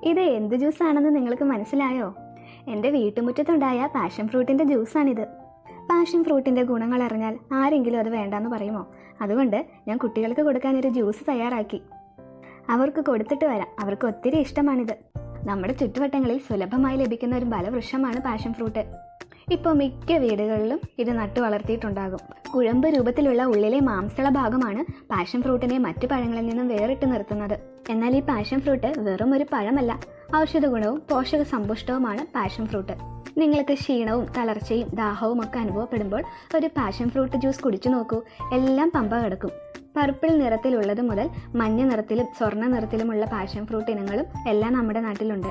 ഇത് എന്ത് ജ്യൂസാണെന്ന് നിങ്ങൾക്ക് മനസ്സിലായോ എൻ്റെ വീട്ടുമുറ്റത്തുണ്ടായ പാഷൻ ഫ്രൂട്ടിൻ്റെ ജ്യൂസാണിത് പാഷൻ ഫ്രൂട്ടിൻ്റെ ഗുണങ്ങൾ അറിഞ്ഞാൽ ആരെങ്കിലും അത് വേണ്ടാന്ന് പറയുമോ അതുകൊണ്ട് ഞാൻ കുട്ടികൾക്ക് കൊടുക്കാൻ ഒരു ജ്യൂസ് തയ്യാറാക്കി അവർക്ക് കൊടുത്തിട്ട് വരാം അവർക്ക് ഒത്തിരി ഇഷ്ടമാണിത് നമ്മുടെ ചുറ്റുവട്ടങ്ങളിൽ സുലഭമായി ലഭിക്കുന്ന ഒരു ബലവൃക്ഷമാണ് പാഷൻ ഫ്രൂട്ട് ഇപ്പോൾ മിക്ക വീടുകളിലും ഇത് നട്ടു വളർത്തിയിട്ടുണ്ടാകും കുഴമ്പ് രൂപത്തിലുള്ള ഉള്ളിലെ മാംസള ഭാഗമാണ് പാഷൻ ഫ്രൂട്ടിനെ മറ്റു പഴങ്ങളിൽ നിന്നും വേറിട്ട് നിർത്തുന്നത് എന്നാൽ ഈ പാഷൻ ഫ്രൂട്ട് വെറും ഒരു പഴമല്ല ഔഷധ ഗുണവും പോഷക സമ്പുഷ്ടവുമാണ് പാഷൻ ഫ്രൂട്ട് നിങ്ങൾക്ക് ക്ഷീണവും തളർച്ചയും ദാഹവും ഒക്കെ അനുഭവപ്പെടുമ്പോൾ ഒരു പാഷൻ ഫ്രൂട്ട് ജ്യൂസ് കുടിച്ചു നോക്കൂ എല്ലാം പമ്പ കിടക്കും പർപ്പിൾ നിറത്തിലുള്ളത് മുതൽ മഞ്ഞ നിറത്തിലും സ്വർണ്ണ നിറത്തിലുമുള്ള പാഷൻ ഫ്രൂട്ട് ഇനങ്ങളും എല്ലാം നമ്മുടെ നാട്ടിലുണ്ട്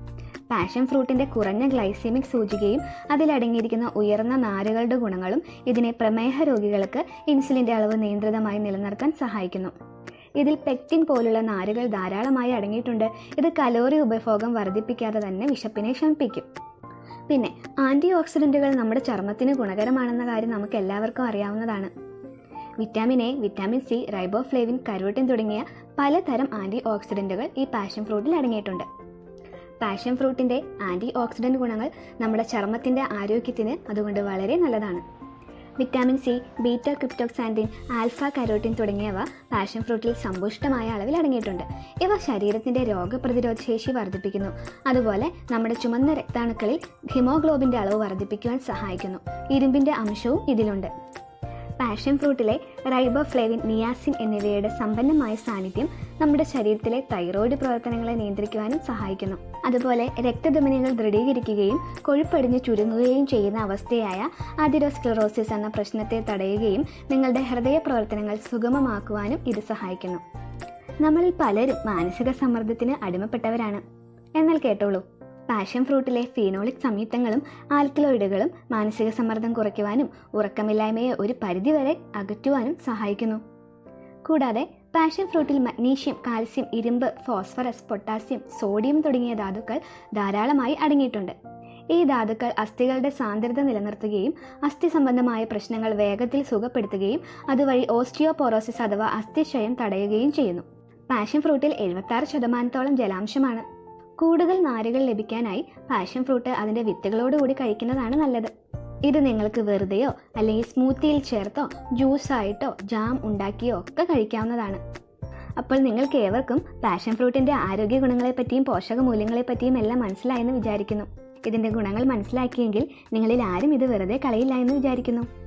പാഷൻ ഫ്രൂട്ടിന്റെ കുറഞ്ഞ ഗ്ലൈസീമിക് സൂചികയും അതിലടങ്ങിയിരിക്കുന്ന ഉയർന്ന നാരുകളുടെ ഗുണങ്ങളും ഇതിനെ പ്രമേഹ രോഗികൾക്ക് ഇൻസുലിന്റെ അളവ് നിയന്ത്രിതമായി നിലനിർത്താൻ സഹായിക്കുന്നു ഇതിൽ പെക്റ്റിൻ പോലുള്ള നാരുകൾ ധാരാളമായി അടങ്ങിയിട്ടുണ്ട് ഇത് കലോറി ഉപഭോഗം വർദ്ധിപ്പിക്കാതെ തന്നെ വിശപ്പിനെ ശമിപ്പിക്കും പിന്നെ ആൻറ്റി ഓക്സിഡൻറ്റുകൾ നമ്മുടെ ചർമ്മത്തിന് ഗുണകരമാണെന്ന കാര്യം നമുക്ക് എല്ലാവർക്കും അറിയാവുന്നതാണ് vitamin A vitamin C riboflavin carotene തുടങ്ങിയ പലതരം ആൻറ്റി ഓക്സിഡൻറ്റുകൾ ഈ പാഷൻ ഫ്രൂട്ടിൽ അടങ്ങിയിട്ടുണ്ട് പാഷൻ ഫ്രൂട്ടിൻ്റെ ആൻറ്റി ഓക്സിഡൻറ്റ് ഗുണങ്ങൾ നമ്മുടെ ചർമ്മത്തിൻ്റെ ആരോഗ്യത്തിന് അതുകൊണ്ട് വളരെ നല്ലതാണ് vitamin C beta cryptoxanthin alpha carotene തുടങ്ങിയവ പാഷൻ ഫ്രൂട്ടിൽ സമ്പുഷ്ടമായ അളവിൽ അടങ്ങിയിട്ടുണ്ട് ഇവ ശരീരത്തിൻ്റെ രോഗപ്രതിരോധ ശേഷി വർദ്ധിപ്പിക്കുന്നു അതുപോലെ നമ്മുടെ ചുമന്ന രക്താണുക്കളിൽ ഹിമോഗ്ലോബിൻ്റെ അളവ് വർദ്ധിപ്പിക്കുവാൻ സഹായിക്കുന്നു ഇരുമ്പിൻ്റെ അംശവും ഇതിലുണ്ട് പാഷൻ ഫ്രൂട്ടിലെ റൈബോഫ്ലേവിൻ നിയാസിൻ എന്നിവയുടെ സമ്പന്നമായ സാന്നിധ്യം നമ്മുടെ ശരീരത്തിലെ തൈറോയ്ഡ് പ്രവർത്തനങ്ങളെ നിയന്ത്രിക്കുവാനും സഹായിക്കുന്നു അതുപോലെ രക്തധമനികൾ ദൃഢീകരിക്കുകയും കൊഴുപ്പടിഞ്ഞ് ചുരുങ്ങുകയും ചെയ്യുന്ന അവസ്ഥയായ അതിരോസ്ക്ലറോസിസ് എന്ന പ്രശ്നത്തെ തടയുകയും നിങ്ങളുടെ ഹൃദയ പ്രവർത്തനങ്ങൾ സുഗമമാക്കുവാനും ഇത് സഹായിക്കുന്നു നമ്മളിൽ പലരും മാനസിക സമ്മർദ്ദത്തിന് അടിമപ്പെട്ടവരാണ് എന്നാൽ കേട്ടോളൂ പാഷൻ ഫ്രൂട്ടിലെ ഫീനോളിക് സംയുക്തങ്ങളും ആൽക്കലോയിഡുകളും മാനസിക സമ്മർദ്ദം കുറയ്ക്കുവാനും ഉറക്കമില്ലായ്മയെ ഒരു പരിധിവരെ അകറ്റുവാനും സഹായിക്കുന്നു കൂടാതെ പാഷൻ ഫ്രൂട്ടിൽ മഗ്നീഷ്യം കാൽസ്യം ഇരുമ്പ് ഫോസ്ഫറസ് പൊട്ടാസ്യം സോഡിയം തുടങ്ങിയ ധാതുക്കൾ ധാരാളമായി അടങ്ങിയിട്ടുണ്ട് ഈ ധാതുക്കൾ അസ്ഥികളുടെ സാന്ദ്രത നിലനിർത്തുകയും അസ്ഥി സംബന്ധമായ പ്രശ്നങ്ങൾ വേഗത്തിൽ സുഖപ്പെടുത്തുകയും അതുവഴി ഓസ്റ്റിയോപോറോസിസ് അഥവാ അസ്ഥിക്ഷയം തടയുകയും ചെയ്യുന്നു പാഷൻ ഫ്രൂട്ടിൽ എഴുപത്താറ് ശതമാനത്തോളം ജലാംശമാണ് കൂടുതൽ നാരുകൾ ലഭിക്കാനായി പാഷൻ ഫ്രൂട്ട് അതിൻ്റെ വിത്തുകളോടുകൂടി കഴിക്കുന്നതാണ് നല്ലത് ഇത് നിങ്ങൾക്ക് വെറുതെയോ അല്ലെങ്കിൽ സ്മൂത്തിയിൽ ചേർത്തോ ജ്യൂസായിട്ടോ ജാം ഉണ്ടാക്കിയോ ഒക്കെ കഴിക്കാവുന്നതാണ് അപ്പോൾ നിങ്ങൾക്ക് ഏവർക്കും പാഷൻ ഫ്രൂട്ടിൻ്റെ ആരോഗ്യ ഗുണങ്ങളെപ്പറ്റിയും പോഷക മൂല്യങ്ങളെപ്പറ്റിയും എല്ലാം മനസ്സിലായെന്ന് വിചാരിക്കുന്നു ഇതിൻ്റെ ഗുണങ്ങൾ മനസ്സിലാക്കിയെങ്കിൽ നിങ്ങളിൽ ആരും ഇത് വെറുതെ കളയില്ല എന്ന് വിചാരിക്കുന്നു